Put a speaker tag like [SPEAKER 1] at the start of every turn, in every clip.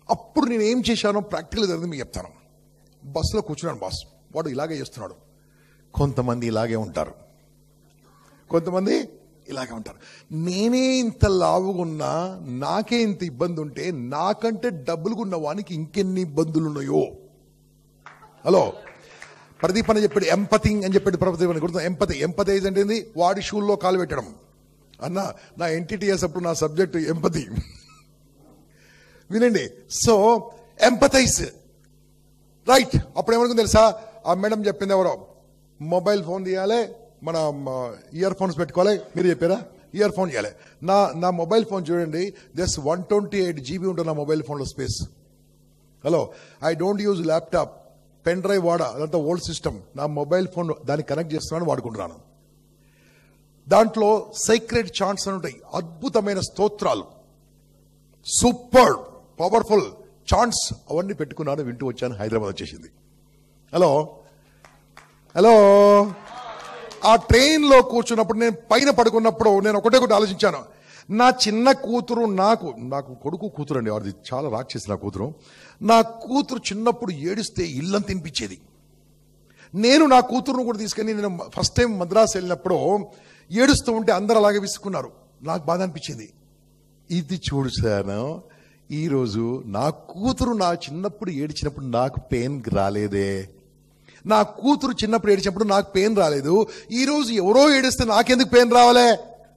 [SPEAKER 1] అప్పుడు నేను ఏం చేశానో ప్రాక్టికల్ జరిగింది మీకు చెప్తాను బస్సులో కూర్చున్నాను బాస్ వాడు ఇలాగే చేస్తున్నాడు కొంతమంది ఇలాగే ఉంటారు కొంతమంది ఇలాగే ఉంటారు నేనే ఇంత లావుగున్నా నాకే ఇంత ఇబ్బంది ఉంటే నాకంటే డబ్బులుగా ఉన్న వానికి ఇంకెన్ని ఇబ్బందులు ఉన్నాయో హలో ప్రదీప్ అని చెప్పాడు ఎంపతింగ్ అని చెప్పాడు ప్రదీప్ అని గుర్తు ఎంపతి ఎంపతైజ్ అంటే ఏంది? వాడి షూల్లో కాలు పెట్టడం అన్న నా ఎన్టీటీఎస్ అప్పుడు నా సబ్జెక్ట్ ఎంపతి వినండి సో ఎంపతైజ్ రైట్ అప్పుడు ఏమనుకుంది తెలుసా ఆ మేడం చెప్పింది ఎవరో మొబైల్ ఫోన్ తీయాలి మన ఇయర్ ఫోన్స్ పెట్టుకోవాలి మీరు చెప్పారా ఇయర్ ఫోన్ చేయాలి నా నా మొబైల్ ఫోన్ చూడండి just one twenty eight GB ఉంటుంది నా మొబైల్ ఫోన్లో space hello I don't use laptop pen drive వాడ అదంతా ఓల్డ్ సిస్టమ్ నా మొబైల్ ఫోన్ దానికి కనెక్ట్ చేస్తున్నాను వాడుకుంటున్నాను దాంట్లో సీక్రెట్ చాంట్స్ అని ఉంటాయి అద్భుతమైన స్తోత్రాలు సూపర్ పవర్ఫుల్ చాంట్స్ అవన్నీ పెట్టుకున్నాను వింటూ వచ్చాను హైదరాబాద్ వచ్చేసింది హలో హలో ఆ ట్రైన్లో కూర్చున్నప్పుడు నేను పైన పడుకున్నప్పుడు నేను ఒకటే ఒకటి ఆలోచించాను నా చిన్న కూతురు నాకు నాకు కొడుకు కూతురు అండి వాడిది చాలా రాక్షసి నా కూతురు నా కూతురు చిన్నప్పుడు ఏడిస్తే ఇల్లంత తినిపించేది నేను నా కూతురును కూడా తీసుకొని నేను ఫస్ట్ టైం మద్రాసు వెళ్ళినప్పుడు ఏడుస్తూ ఉంటే అందరు అలాగే విసుకున్నారు నాకు బాధ అనిపించింది ఇది చూడు సార్ ఈరోజు నా కూతురు నా చిన్నప్పుడు ఏడిచినప్పుడు నాకు పెయిన్ రాలేదే నా కూతురు చిన్నప్పుడు ఏడిచినప్పుడు నాకు పెయిన్ రాలేదు ఈ రోజు ఎవరో ఏడిస్తే నాకెందుకు పెయిన్ రావాలే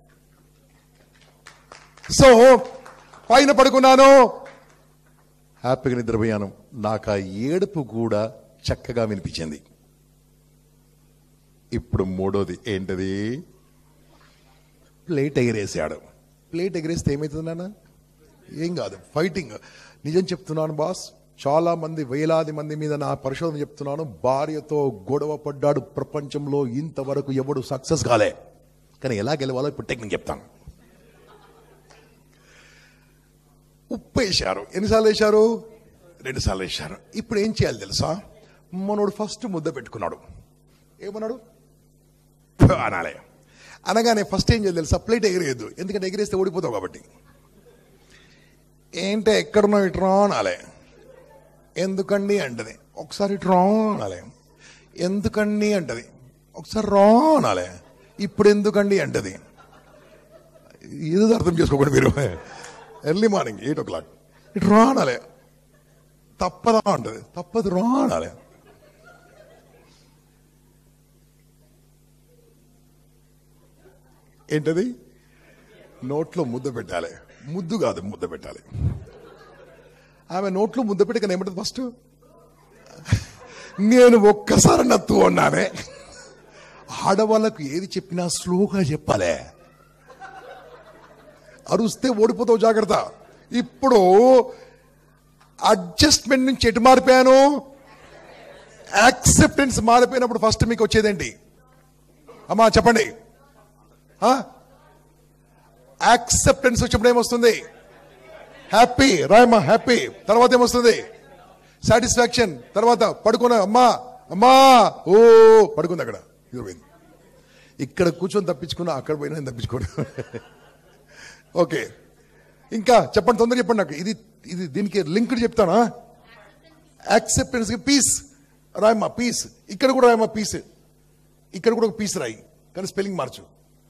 [SPEAKER 1] సో పైన పడుకున్నాను హ్యాపీగా నిద్రపోయాను నాకు ఆ ఏడుపు కూడా చక్కగా వినిపించింది ఇప్పుడు మూడోది ఏంటది ప్లేట్ ఎగిరేసాడు ప్లేట్ ఎగిరేస్తే ఏమవుతుంది నాన్న ఏం కాదు ఫైటింగ్ నిజం చెప్తున్నాను బాస్ చాలా మంది వేలాది మంది మీద నా పరిశోధన చెప్తున్నాను భార్యతో గొడవ పడ్డాడు ప్రపంచంలో ఇంతవరకు ఎవడు సక్సెస్ కాలే కానీ ఎలా గెలవాలో ఇప్పుడు టెక్నిక్ చెప్తాను ఉప్పు వేశారు ఎన్నిసార్లు వేశారు రెండు సార్లు వేశారు ఇప్పుడు ఏం చేయాలి తెలుసా మనోడు ఫస్ట్ ముద్ద పెట్టుకున్నాడు ఏమన్నాడు "ఫు" అనాలే అనగానే ఫస్ట్ ఏం చేయాలి తెలుసా ప్లేట్ ఎగిరేయద్దు ఎందుకంటే ఎగిరేస్తే ఓడిపోతావు కాబట్టి ఏంటే ఎక్కడున్నావు ఇట్రా అనాలే ఎందుకండి అంటది ఒకసారి ఇట్రా అనాలే ఎందుకండి అంటది ఒకసారి రా అనాలే ఇప్పుడు ఎందుకండి అంటది ఇది అర్థం చేసుకోకండి మీరు early morning eight o'clock ఇటు రా అనాలే తప్పదా అంటది తప్పదు రా అనాలే ఏంటది నోట్లో ముద్ద పెట్టాలి ముద్దు కాదు ముద్ద పెట్టాలి ఆమె నోట్లో ముద్ద పెట్టి కానీ ఏమంటుంది ఫస్ట్ నేను ఒక్కసారి నత్తు అన్నానే ఆడవాళ్ళకు ఏది చెప్పినా స్లోగా చెప్పాలే అరుస్తే ఓడిపోతావు జాగ్రత్త ఇప్పుడు అడ్జస్ట్మెంట్ నుంచి ఎటు మారిపోయాను యాక్సెప్టెన్స్ మారిపోయినప్పుడు ఫస్ట్ మీకు వచ్చేదేంటి అమ్మా చెప్పండి యాక్సెప్టెన్స్ వచ్చినప్పుడు ఏమొస్తుంది హ్యాపీ రాయమ్మా హ్యాపీ తర్వాత ఏమొస్తుంది సాటిస్ఫాక్షన్ తర్వాత పడుకున్న అమ్మా అమ్మా ఓ పడుకుంది అక్కడ ఇది పోయింది ఇక్కడ కూర్చొని తప్పించుకున్నా అక్కడ పోయినా తప్పించుకోడు ఓకే ఇంకా చెప్పండి తొందరగా చెప్పండి నాకు ఇది ఇది దీనికి లింక్డ్ చెప్తానా యాక్సెప్టెన్స్ పీస్ రాయమ్మా పీస్ ఇక్కడ కూడా రాయమ్మా పీస్ ఇక్కడ కూడా ఒక పీస్ రాయి కానీ స్పెల్లింగ్ మార్చు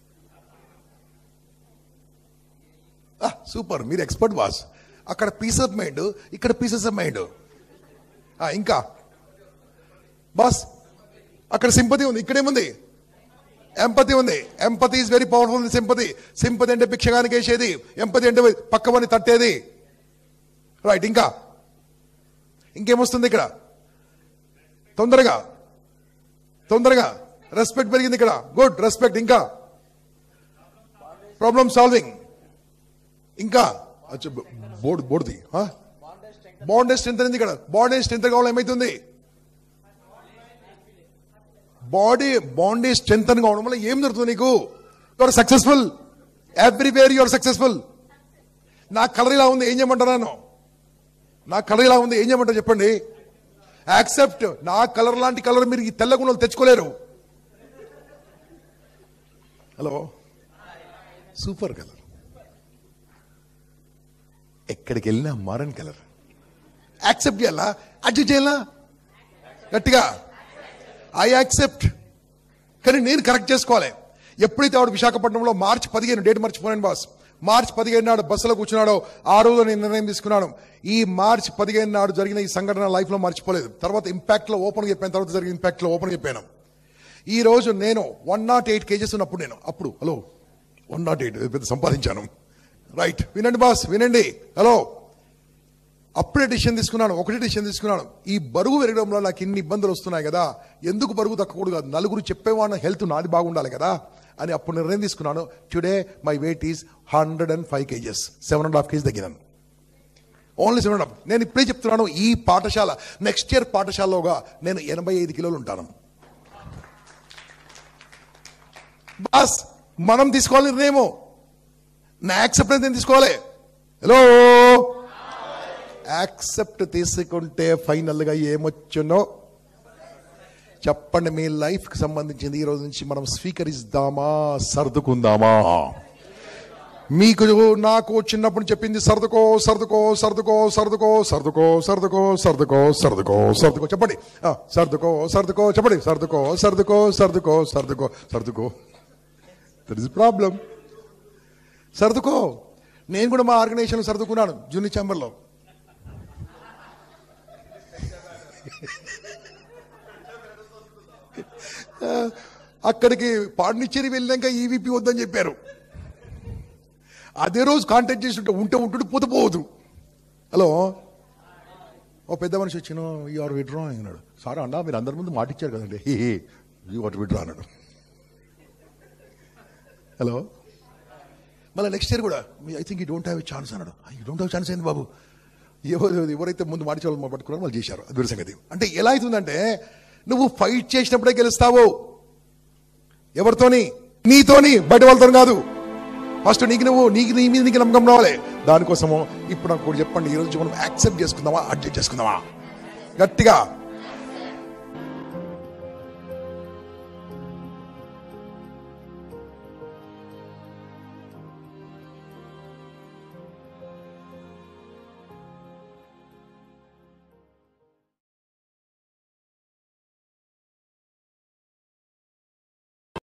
[SPEAKER 1] సూపర్ మీరు ఎక్స్పర్ట్ బాస్ అక్కడ పీస్ ఆఫ్ మైండ్ ఇక్కడ పీసెస్ ఆఫ్ మైండ్ ఇంకా బాస్ అక్కడ సింపతి ఉంది ఇక్కడేముంది ఎంపతి ఉంది empathy is very powerful sympathy sympathy అంటే భిక్షగానికి వేసేది ఎంపతి అంటే పక్కవని తట్టేది రైట్ ఇంకా ఇంకేమొస్తుంది ఇక్కడ తొందరగా తొందరగా రెస్పెక్ట్ పెరిగింది ఇక్కడ గుడ్ రెస్పెక్ట్ ఇంకా ప్రాబ్లమ్ సాల్వింగ్ ఇంకా బోర్డు బోర్డుది బాండ్ స్ట్రెంత్ అనేది ఇక్కడ బాండ్ స్ట్రెంత్ కావాలి ఏమైతుంది బాడీ బాండీ స్ట్రెంత్ కావడం వల్ల ఏం జరుగుతుంది నీకు your successful everywhere your successful నా కలర్ ఇలా ఉంది ఏం చేయమంటారా నేను నా కలర్ ఇలా ఉంది ఏం చేయమంటారు చెప్పండి యాక్సెప్ట్ నా కలర్ లాంటి కలర్ మీరు ఈ తెల్ల గుణాలు తెచ్చుకోలేరు హలో సూపర్ కలర్ ఎక్కడికి వెళ్ళినా మారన్ కలర్ యాక్సెప్ట్ చేయాలా అడ్జస్ట్ చేయాలా గట్టిగా ఐ యాక్సెప్ట్ కానీ నేను కరెక్ట్ చేసుకోవాలి ఎప్పుడైతే ఆవిడ విశాఖపట్నంలో మార్చి పదిహేను డేట్ మర్చిపోయాను బాస్ మార్చి పదిహేను నాడు బస్సులో కూర్చున్నాడో ఆ రోజు నేను నిర్ణయం తీసుకున్నాను ఈ మార్చి పదిహేను నాడు జరిగిన ఈ సంఘటన లైఫ్లో మర్చిపోలేదు తర్వాత ఇంపాక్ట్లో ఓపెన్ చెప్పాను తర్వాత జరిగిన ఇంపాక్ట్లో ఓపెన్ చెప్పాను ఈ రోజు నేను వన్ నాట్ ఎయిట్ కేజెస్ ఉన్నప్పుడు నేను అప్పుడు హలో వన్ నాట్ ఎయిట్ పెద్ద సంపాదించాను రైట్ వినండి బాస్ వినండి హలో అప్పుడే డిసిషన్ తీసుకున్నాను ఒకటే డిసిషన్ తీసుకున్నాను ఈ బరువు పెరగడంలో నాకు ఇన్ని ఇబ్బందులు వస్తున్నాయి కదా ఎందుకు బరువు తగ్గకూడదు కాదు నలుగురు చెప్పేవాడిన హెల్త్ నాది బాగుండాలి కదా అని అప్పుడు నిర్ణయం తీసుకున్నాను today my weight is hundred and five kgs seven and half kg తగ్గినాను ఓన్లీ సెవెన్ అండ్ హాఫ్ నేను ఇప్పుడే చెప్తున్నాను ఈ పాఠశాల నెక్స్ట్ ఇయర్ పాఠశాలలోగా నేను ఎనభై ఐదు కిలోలు ఉంటాను బాస్ మనం తీసుకోవాలి నిర్ణయము నా యాక్సెప్టెన్స్ నేను తీసుకోవాలి హలో యాక్సెప్ట్ తీసుకుంటే ఫైనల్గా ఏమొచ్చునో చెప్పండి మీ లైఫ్కి సంబంధించింది ఈ రోజు నుంచి మనం స్వీకరిస్తామా సర్దుకుందామా మీకు నాకు చిన్నప్పుడు చెప్పింది సర్దుకో సర్దుకో సర్దుకో సర్దుకో సర్దుకో సర్దుకో సర్దుకో సర్దుకో సర్దుకో చెప్పండి ఆ, సర్దుకో సర్దుకో చెప్పండి సర్దుకో సర్దుకో సర్దుకో సర్దుకో సర్దుకో దట్ ఇస్ ప్రాబ్లం సర్దుకో నేను కూడా మా ఆర్గనైజేషన్ సర్దుకున్నాను జూనియర్ ఛాంబర్లో అక్కడికి పాండిచ్చేరి వెళ్ళాక ఈవీపీ వద్దని చెప్పారు అదే రోజు కాంటాక్ట్ చేసి ఉంటే ఉంటే ఉంటుంటే పోతే పోవద్దు హలో ఓ పెద్ద మనిషి వచ్చిన ఈ ఆర్ విడ్రా అన్నాడు సార్ అన్నా మీరు అందరి ముందు మాట ఇచ్చారు కదండి యూ ఆర్ విడ్రా అన్నాడు హలో మళ్ళీ నెక్స్ట్ ఇయర్ కూడా I think you don't have chance అన్నాడు యూ డోంట్ హ్యావ్ ఛాన్స్ ఏంది బాబు ఎవరు ఎవరైతే ముందు మాటి వాళ్ళు పట్టుకున్నారో వాళ్ళు చేశారు అది వేరే సంగతి అంటే ఎలా అవుతుందంటే నువ్వు ఫైట్ చేసినప్పుడే గెలుస్తావు ఎవరితోని నీతోని బయట వాళ్ళతో కాదు ఫస్ట్ నీకు నువ్వు నీకు నీ మీద నీకు నమ్మకం రావాలి దానికోసము ఇప్పుడు నాకు కూడా చెప్పండి ఈ రోజు మనం యాక్సెప్ట్ చేసుకుందామా అడ్జస్ట్ చేసుకుందామా గట్టిగా